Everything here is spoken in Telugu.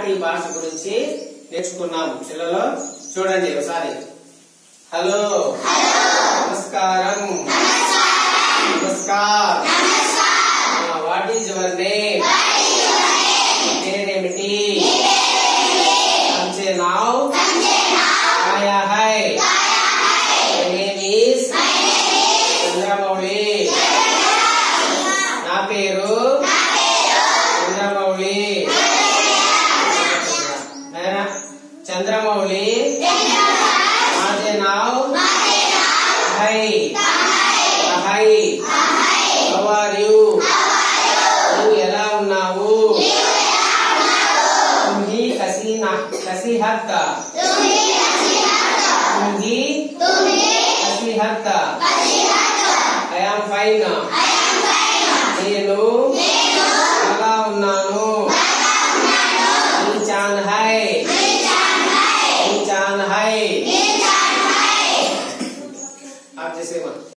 మరాఠీ భాష గురించి నేర్చుకున్నాం పిల్లలు చూడండి ఒకసారి హలో నమస్కారం నమస్కార్ వాట్ ఈజ్ యువర్ నేమ్ పేరేమిటి సంజే నావ్ ఆయా హై మై నేమ్ ఈస్ చంద్రమౌళి నా పేరు చంద్రమౌళి మేరా చంద్రమౌళి माझे नाव आहे आहे How are you? నువ్వు ఎలా ఉన్నావు तुम्ही कशी ना कशी आहात का तुम्ही कशी आहात का I am fine. నేను బాగా ఉన్నాను मी छान आहे मी छान आहे आप जैसे मत